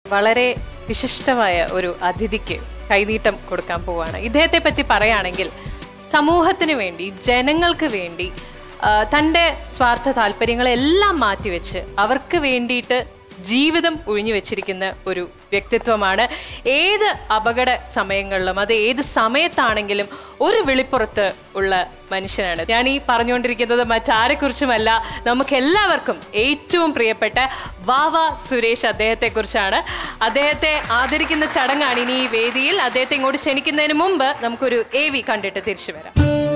വളരെ വിശിഷ്ടമായ ഒരു അതിഥിക്ക് കൈനീട്ടം കൊടുക്കാൻ പോവാണ് ഇദ്ദേഹത്തെ പറ്റി പറയുകയാണെങ്കിൽ സമൂഹത്തിന് വേണ്ടി ജനങ്ങൾക്ക് വേണ്ടി ആ, തൻ്റെ സ്വാർത്ഥ താല്പര്യങ്ങളെല്ലാം മാറ്റിവെച്ച് അവർക്ക് വേണ്ടിയിട്ട് ജീവിതം ഒഴിഞ്ഞു വെച്ചിരിക്കുന്ന ഒരു വ്യക്തിത്വമാണ് ഏത് അപകട സമയങ്ങളിലും അത് ഏത് സമയത്താണെങ്കിലും ഒരു വിളിപ്പുറത്ത് ഉള്ള മനുഷ്യനാണ് ഞാൻ ഈ പറഞ്ഞുകൊണ്ടിരിക്കുന്നത് മറ്റാരെക്കുറിച്ചുമല്ല നമുക്ക് എല്ലാവർക്കും ഏറ്റവും പ്രിയപ്പെട്ട വാവ സുരേഷ് അദ്ദേഹത്തെ കുറിച്ചാണ് അദ്ദേഹത്തെ ആദരിക്കുന്ന ചടങ്ങാണ് ഇനി ഈ വേദിയിൽ അദ്ദേഹത്തെ ഇങ്ങോട്ട് ക്ഷണിക്കുന്നതിന് മുമ്പ് നമുക്കൊരു എ വി കണ്ടിട്ട് തിരിച്ചു വരാം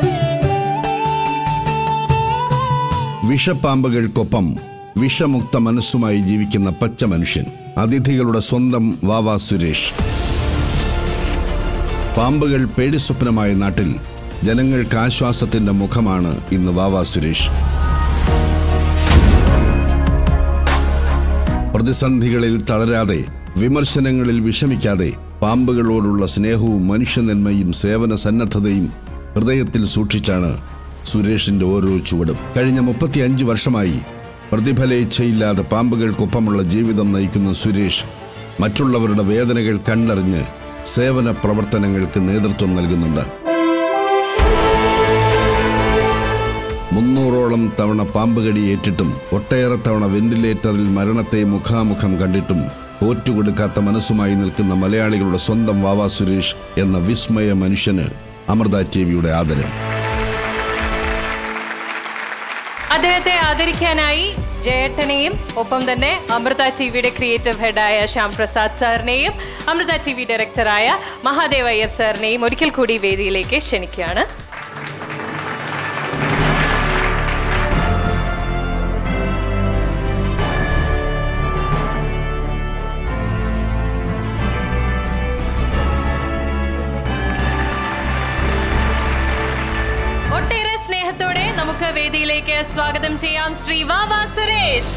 വിഷപ്പാമ്പുകൾക്കൊപ്പം വിഷമുക്ത മനസ്സുമായി ജീവിക്കുന്ന പച്ച മനുഷ്യൻ അതിഥികളുടെ സ്വന്തം വാവ സുരേഷ് പാമ്പുകൾ പേടിസ്വപ്നമായ നാട്ടിൽ ജനങ്ങൾക്ക് ആശ്വാസത്തിന്റെ മുഖമാണ് ഇന്ന് വാവ സുരേഷ് പ്രതിസന്ധികളിൽ തളരാതെ വിമർശനങ്ങളിൽ വിഷമിക്കാതെ പാമ്പുകളോടുള്ള സ്നേഹവും മനുഷ്യനന്മയും സേവന സന്നദ്ധതയും ഹൃദയത്തിൽ സൂക്ഷിച്ചാണ് സുരേഷിന്റെ ഓരോ ചുവടും കഴിഞ്ഞ മുപ്പത്തിയഞ്ച് വർഷമായി പ്രതിഫലേച്ഛയില്ലാതെ പാമ്പുകൾക്കൊപ്പമുള്ള ജീവിതം നയിക്കുന്ന സുരേഷ് മറ്റുള്ളവരുടെ വേദനകൾ കണ്ടറിഞ്ഞ് സേവന പ്രവർത്തനങ്ങൾക്ക് നേതൃത്വം നൽകുന്നുണ്ട് മുന്നൂറോളം തവണ പാമ്പുകടി ഏറ്റിട്ടും ഒട്ടേറെ തവണ വെന്റിലേറ്ററിൽ മരണത്തെ മുഖാമുഖം കണ്ടിട്ടും തോറ്റുകൊടുക്കാത്ത മനസ്സുമായി നിൽക്കുന്ന മലയാളികളുടെ സ്വന്തം വാവ സുരേഷ് എന്ന വിസ്മയ മനുഷ്യന് അമൃത ടി വിയുടെ ആദരം അദ്ദേഹത്തെ ആദരിക്കാനായി ജയേട്ടനെയും ഒപ്പം തന്നെ അമൃത ടി വിയുടെ ക്രിയേറ്റീവ് ഹെഡായ ശ്യാം പ്രസാദ് സാറിനെയും അമൃത ടി വി ഡയറക്ടറായ മഹാദേവ് അയ്യർ സാറിനെയും ഒരിക്കൽ കൂടി വേദിയിലേക്ക് ക്ഷണിക്കുകയാണ് ഒട്ടേറെ സ്നേഹത്തോടെ നമുക്ക് വേദിയിലേക്ക് സ്വാഗതം ചെയ്യാം ശ്രീ വാവ സുരേഷ്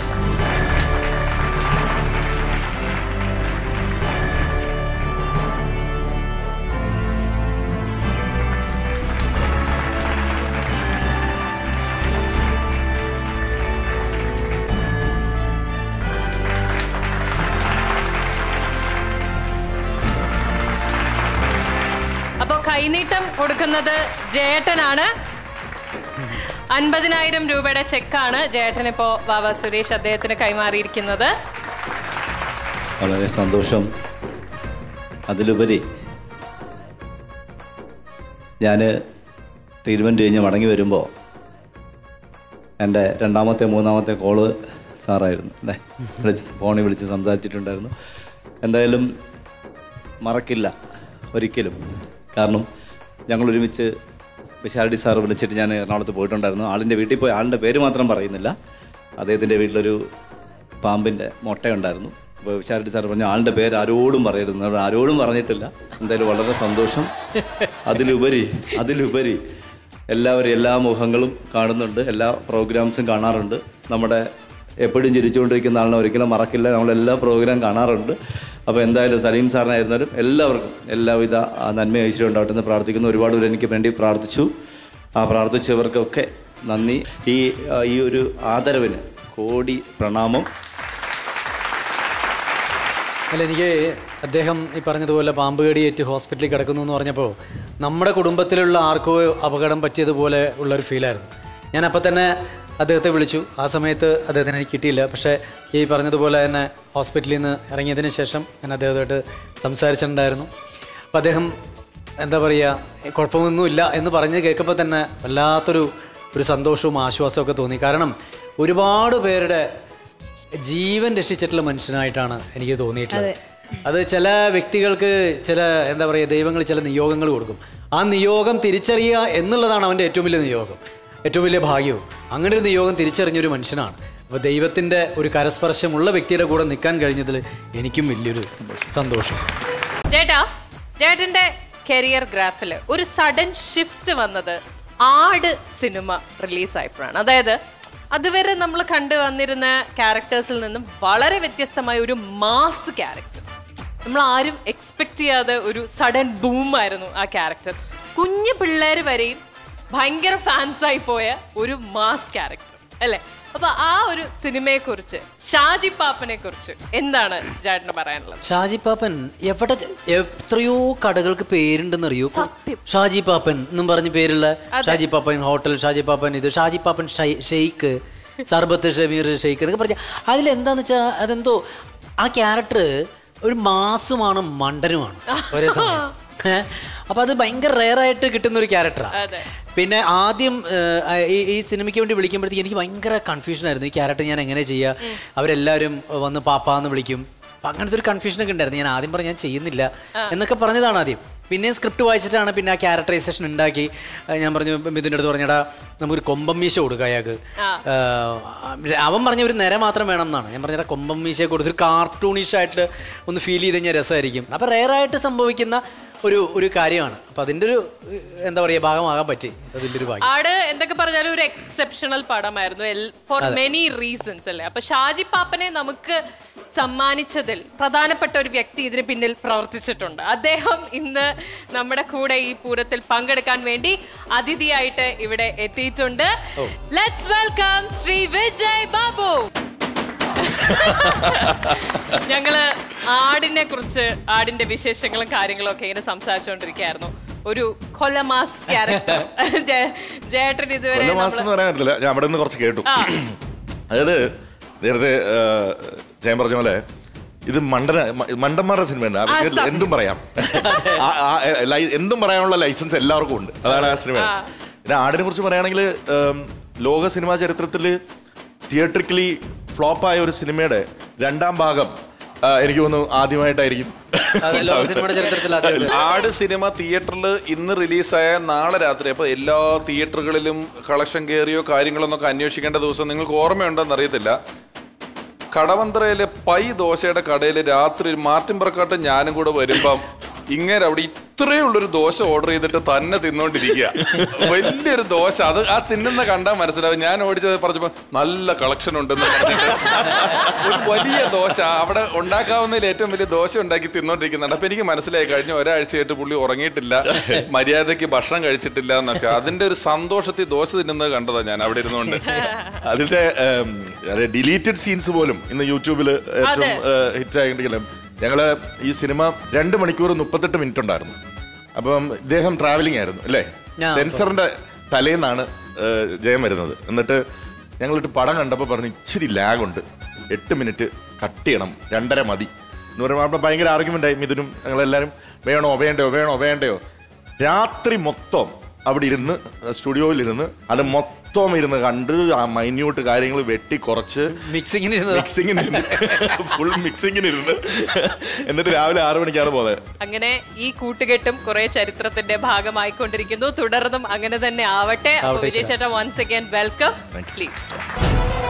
അപ്പോ കൈനീട്ടം കൊടുക്കുന്നത് ജയേട്ടനാണ് അൻപതിനായിരം രൂപയുടെ ചെക്കാണ് ജയേട്ടൻ ഇപ്പോ വാവ സുരേഷ് അദ്ദേഹത്തിന് കൈമാറിയിരിക്കുന്നത് വളരെ സന്തോഷം അതിലുപരി ഞാൻ ട്രീറ്റ്മെൻറ്റ് കഴിഞ്ഞ് മടങ്ങി വരുമ്പോൾ എൻ്റെ രണ്ടാമത്തെ മൂന്നാമത്തെ കോള് സാറായിരുന്നു അല്ലേ വിളിച്ച് ഫോണിൽ വിളിച്ച് സംസാരിച്ചിട്ടുണ്ടായിരുന്നു എന്തായാലും മറക്കില്ല ഒരിക്കലും കാരണം ഞങ്ങൾ ഒരുമിച്ച് വിശാരടി സാറ് വിളിച്ചിട്ട് ഞാൻ എറണാകുളത്ത് പോയിട്ടുണ്ടായിരുന്നു ആളിൻ്റെ വീട്ടിൽ പോയി ആളിൻ്റെ പേര് മാത്രം പറയുന്നില്ല അദ്ദേഹത്തിൻ്റെ വീട്ടിലൊരു പാമ്പിൻ്റെ മുട്ടയുണ്ടായിരുന്നു അപ്പോൾ വിശാരടി സാർ പറഞ്ഞു ആളുടെ പേര് ആരോടും പറയരുത് എന്നോട് ആരോടും പറഞ്ഞിട്ടില്ല എന്തായാലും വളരെ സന്തോഷം അതിലുപരി അതിലുപരി എല്ലാവരും എല്ലാ മുഖങ്ങളും കാണുന്നുണ്ട് എല്ലാ പ്രോഗ്രാംസും കാണാറുണ്ട് നമ്മുടെ എപ്പോഴും ചിരിച്ചുകൊണ്ടിരിക്കുന്ന ആളിനെ ഒരിക്കലും മറക്കില്ല നമ്മളെല്ലാ പ്രോഗ്രാം കാണാറുണ്ട് അപ്പോൾ എന്തായാലും സലീം സാറിനായിരുന്നാലും എല്ലാവർക്കും എല്ലാവിധ ആ, നന്മ ഐശ്വര്യം ഉണ്ടാവട്ടെ എന്ന് പ്രാർത്ഥിക്കുന്നു ഒരുപാട് പേര് എനിക്ക് വേണ്ടി പ്രാർത്ഥിച്ചു ആ പ്രാർത്ഥിച്ചവർക്കൊക്കെ നന്ദി ഈ ആ, ഈ ഒരു ആദരവിന് കോടി പ്രണാമം അല്ല എനിക്ക് അദ്ദേഹം ഈ പറഞ്ഞതുപോലെ പാമ്പ് കടിയേറ്റ് ഹോസ്പിറ്റലിൽ കിടക്കുന്നു എന്ന് പറഞ്ഞപ്പോൾ നമ്മുടെ കുടുംബത്തിലുള്ള ആർക്കോ അപകടം പറ്റിയതുപോലെ ഉള്ളൊരു ഫീലായിരുന്നു ഞാൻ അപ്പം തന്നെ അദ്ദേഹത്തെ വിളിച്ചു ആ സമയത്ത് അദ്ദേഹത്തിന് എനിക്ക് കിട്ടിയില്ല പക്ഷേ ഈ പറഞ്ഞതുപോലെ തന്നെ ഹോസ്പിറ്റലിൽ നിന്ന് ഇറങ്ങിയതിന് ശേഷം ഞാൻ അദ്ദേഹമായിട്ട് സംസാരിച്ചിട്ടുണ്ടായിരുന്നു അപ്പം അദ്ദേഹം എന്താ പറയുക കുഴപ്പമൊന്നുമില്ല എന്ന് പറഞ്ഞ് കേൾക്കുമ്പോൾ തന്നെ വല്ലാത്തൊരു ഒരു സന്തോഷവും ആശ്വാസവും ഒക്കെ തോന്നി കാരണം ഒരുപാട് പേരുടെ ജീവൻ രക്ഷിച്ചിട്ടുള്ള മനുഷ്യനായിട്ടാണ് എനിക്ക് തോന്നിയിട്ടുള്ളത് അത് ചില വ്യക്തികൾക്ക് ചില എന്താ പറയുക ദൈവങ്ങൾ ചില നിയോഗങ്ങൾ കൊടുക്കും ആ നിയോഗം തിരിച്ചറിയുക എന്നുള്ളതാണ് അവൻ്റെ ഏറ്റവും വലിയ നിയോഗം ഏറ്റവും വലിയ ഭാഗ്യവും അങ്ങനെ ഒരു നിയോഗം തിരിച്ചറിഞ്ഞൊരു മനുഷ്യനാണ് അപ്പോൾ ദൈവത്തിൻ്റെ ഒരു കരസ്പർശമുള്ള വ്യക്തിയുടെ കൂടെ നിൽക്കാൻ കഴിഞ്ഞതിൽ എനിക്കും വലിയൊരു സന്തോഷം ചേട്ടാ ചേട്ടന്റെ കരിയർ ഗ്രാഫിൽ ഒരു സഡൻ ഷിഫ്റ്റ് വന്നത് ആട് സിനിമ റിലീസായപ്പോഴാണ് അതായത് അതുവരെ നമ്മൾ കണ്ടു വന്നിരുന്ന ക്യാരക്ടേഴ്സിൽ നിന്നും വളരെ വ്യത്യസ്തമായ ഒരു മാസ് ക്യാരക്ടർ നമ്മൾ ആരും എക്സ്പെക്ട് ചെയ്യാതെ ഒരു സഡൻ ബൂം ആയിരുന്നു ആ ക്യാരക്ടർ കുഞ്ഞു പിള്ളേർ വരെയും ഭയങ്കര ഫാൻസായി പോയ ഒരു മാസ് ക്യാരക്ടർ അല്ലേ അപ്പൊ ആ ഒരു സിനിമയെ കുറിച്ച് ഷാജി പാപ്പനെ കുറിച്ച് എന്താണ് ചേട്ടന് പറയാനുള്ളത് ഷാജി പാപ്പൻ എവിടെ ചെ- എത്രയോ കടകൾക്ക് പേരുണ്ടെന്നറിയോ ഷാജി പാപ്പൻ എന്നും പറഞ്ഞ് പേരുള്ള ഷാജി പാപ്പൻ ഹോട്ടൽ ഷാജി പാപ്പൻ ഇത് ഷാജി പാപ്പൻ ഷൈ- ഷെയ്ക്ക് സർബത്ത് ഷമീർ ഷെയ്ക്ക് എന്നൊക്കെ പറഞ്ഞ അതിലെന്താന്ന് വെച്ചാൽ അതെന്തോ ആ ക്യാരക്ടർ ഒരു മാസുമാണ് മണ്ടനുമാണ് ഒരേ സമയം ഏ? അപ്പൊ അത് ഭയങ്കര റെയർ ആയിട്ട് കിട്ടുന്ന ഒരു ക്യാരക്ടറാണ് അതെ. പിന്നെ ആദ്യം ഏഹ്, ഈ ഈ സിനിമയ്ക്ക് വേണ്ടി വിളിക്കുമ്പോഴത്തേക്ക് എനിക്ക് ഭയങ്കര കൺഫ്യൂഷൻ ആയിരുന്നു ഈ ക്യാരക്ടർ ഞാൻ എങ്ങനെ ചെയ്യുക അവരെല്ലാവരും വന്ന് പാപ്പാന്ന് വിളിക്കും അപ്പൊ അങ്ങനത്തെ ഒരു കൺഫ്യൂഷൻ ഒക്കെ ഉണ്ടായിരുന്നു ഞാൻ ആദ്യം പറഞ്ഞു ഞാൻ ചെയ്യുന്നില്ല എന്നൊക്കെ പറഞ്ഞതാണ് ആദ്യം പിന്നെ സ്ക്രിപ്റ്റ് വായിച്ചിട്ടാണ് പിന്നെ ആ ക്യാരക്ടറൈസേഷൻ ഉണ്ടാക്കി ഏഹ്, ഞാൻ പറഞ്ഞു മിഥുൻ്റെ അടുത്ത് പറഞ്ഞടാ നമുക്കൊരു കൊമ്പം മീശ കൊടുക്കുക അയാൾക്ക് ഏഹ്, അവൻ പറഞ്ഞ ഒരു നിര മാത്രം വേണം എന്നാണ് ഞാൻ പറഞ്ഞ കൊമ്പം മീശ കൊടുത്തൊരു കാർട്ടൂണിഷ് ആയിട്ട് ഒന്ന് ഫീൽ ചെയ്ത് കഴിഞ്ഞാൽ രസമായിരിക്കും അപ്പൊ റെയറായിട്ട് സംഭവിക്കുന്ന ഒരു ഒരു കാര്യമാണ് അപ്പൊ അതിന്റെ ഒരു ഏഹ്, എന്താ പറയുക ഭാഗമാകാൻ പറ്റി അതിന്റെ ഒരു ഭാഗ്യം ആട് എന്തൊക്കെ പറഞ്ഞാലും ഒരു എക്സെപ്ഷണൽ പടമായിരുന്നു ഫോർ മെനി റീസൺസ് അല്ലേ അപ്പൊ ഷാജി പാപ്പനെ നമുക്ക് സമ്മാനിച്ചതിൽ പ്രധാനപ്പെട്ട ഒരു വ്യക്തി ഇതിന് പിന്നിൽ പ്രവർത്തിച്ചിട്ടുണ്ട് അദ്ദേഹം ഇന്ന് നമ്മുടെ കൂടെ ഈ പൂരത്തിൽ പങ്കെടുക്കാൻ വേണ്ടി അതിഥിയായിട്ട് ഇവിടെ എത്തിയിട്ടുണ്ട് ലെറ്റ്സ് വെൽക്കം ശ്രീ വിജയ് ബാബു ഞങ്ങള് ആടിനെ കുറിച്ച് ആടിന്റെ വിശേഷങ്ങളും കാര്യങ്ങളും ഒക്കെ ഇങ്ങനെ സംസാരിച്ചുകൊണ്ടിരിക്കുകയായിരുന്നു ഒരു കൊലമാസ് ക്യാരക്ടർ ജേട്ടൻ ഇതുവരെ കൊല്ലം മാസം നമ്മള് എന്ന് പറയാൻ പറ്റില്ല ഞാൻ അവിടെ നിന്ന് കുറച്ച് കേട്ടു അതായത് നേരത്തെ ആ, ജയൻ പറഞ്ഞ പോലെ ഇത് മണ്ടന മ- മണ്ടന്മാരുടെ സിനിമയാണ് അവർക്ക് സത്യം. എന്തും പറയാം ആ- ആ, ലൈ- എന്തും പറയാനുള്ള ലൈസൻസ് എല്ലാവർക്കും ഉണ്ട് അതാണ് ആ സിനിമ പിന്നെ ആടിനെ കുറിച്ച് പറയുകയാണെങ്കിൽ ഉം, ലോക സിനിമാ ചരിത്രത്തിൽ തിയേറ്ററിക്കലി ഫ്ലോപ്പായ ഒരു സിനിമയുടെ രണ്ടാം ഭാഗം ആ, എനിക്ക് തോന്നുന്നു ആദ്യമായിട്ടായിരിക്കും അതെ, ലോക സിനിമയുടെ ചരിത്രത്തിൽ ആദ്യമായിട്ട്. ആട് സിനിമ തിയേറ്ററിൽ ഇന്ന് റിലീസായ നാളെ രാത്രി അപ്പൊ എല്ലാ തിയേറ്ററുകളിലും കളക്ഷൻ കയറിയോ കാര്യങ്ങളൊന്നൊക്കെ അന്വേഷിക്കേണ്ട ദിവസം നിങ്ങൾക്ക് ഓർമ്മയുണ്ടോന്ന് അറിയത്തില്ല കടവന്ത്രയിലെ പൈ ദോശയുടെ കടയിൽ രാത്രി ഒരു മാർട്ടിൻ പറക്കാട്ട് ഞാനും കൂടെ വരുമ്പം ഇങ്ങനെ അവിടെ ഇത്രയുള്ളൊരു ദോശ ഓർഡർ ചെയ്തിട്ട് തന്നെ തിന്നോണ്ടിരിക്കുക വലിയൊരു ദോശ അത് ആ തിന്നുന്ന കണ്ടാൽ മനസ്സിലാവും ഞാൻ ഓടിച്ചത് പറഞ്ഞപ്പോ നല്ല കളക്ഷൻ ഉണ്ടെന്ന് പറഞ്ഞിട്ട് ഒരു വലിയ ദോശ അവിടെ ഉണ്ടാക്കാവുന്നതിൽ ഏറ്റവും വലിയ ദോശ ഉണ്ടാക്കി തിന്നോണ്ടിരിക്കുന്നുണ്ട് അപ്പൊ എനിക്ക് മനസ്സിലായി കഴിഞ്ഞ ഒരാഴ്ചയായിട്ട് പുള്ളി ഉറങ്ങിയിട്ടില്ല മര്യാദയ്ക്ക് ഭക്ഷണം കഴിച്ചിട്ടില്ല എന്നൊക്കെ അതിന്റെ ഒരു സന്തോഷത്തിൽ ദോശ തിന്നുന്നത് കണ്ടതാ ഞാൻ അവിടെ ഇരുന്നുകൊണ്ട് അതിന്റെ ഡിലീറ്റഡ് സീൻസ് പോലും ഇന്ന് യൂട്യൂബിൽ ഏറ്റവും ഹിറ്റ് ആയെങ്കിലും ഞങ്ങള് ഈ സിനിമ രണ്ട് മണിക്കൂർ മുപ്പത്തെട്ട് മിനിറ്റ് ഉണ്ടായിരുന്നു അപ്പം ഇദ്ദേഹം ട്രാവലിംഗ് ആയിരുന്നു അല്ലേ ഞാൻ സെൻസറിന്റെ തലേന്നാണ് ഏഹ്, ജയം വരുന്നത് എന്നിട്ട് ഞങ്ങളിട്ട് പടം കണ്ടപ്പോൾ പറഞ്ഞു ഇച്ചിരി ലാഗ് ഉണ്ട് എട്ട് മിനിറ്റ് കട്ട് ചെയ്യണം രണ്ടര മതി എന്ന് പറയുമ്പോൾ അവിടെ ഭയങ്കര ആർഗ്യുമെന്റ് ആയി മിഥുനും ഞങ്ങളെല്ലാവരും വേണോ വേണ്ടയോ വേണോ വേണ്ടയോ രാത്രി മൊത്തം അവിടെ ഇരുന്ന് സ്റ്റുഡിയോയിൽ അത് മൊത്തം ഇരുന്ന് കണ്ട് ആ മൈന്യൂട്ട് കാര്യങ്ങൾ വെട്ടി കുറച്ച് മിക്സിങ്ങിന് ഇരുന്നതാ. മിക്സിങ്ങിന് ഇരുന്ന് ഫുൾ മിക്സിങ്ങിന് ഇരുന്ന് എന്നിട്ട് രാവിലെ ആറു മണിക്കാണ് പോകുന്നത് അങ്ങനെ ഈ കൂട്ടുകെട്ടും കുറെ ചരിത്രത്തിന്റെ ഭാഗമായിക്കൊണ്ടിരിക്കുന്നു തുടർന്നും അങ്ങനെ തന്നെ ആവട്ടെ അപ്പൊ ആവട്ടെ, വിജയ് ചേട്ടാ വൺസ് അഗൈൻ വെൽക്കം പ്ലീസ്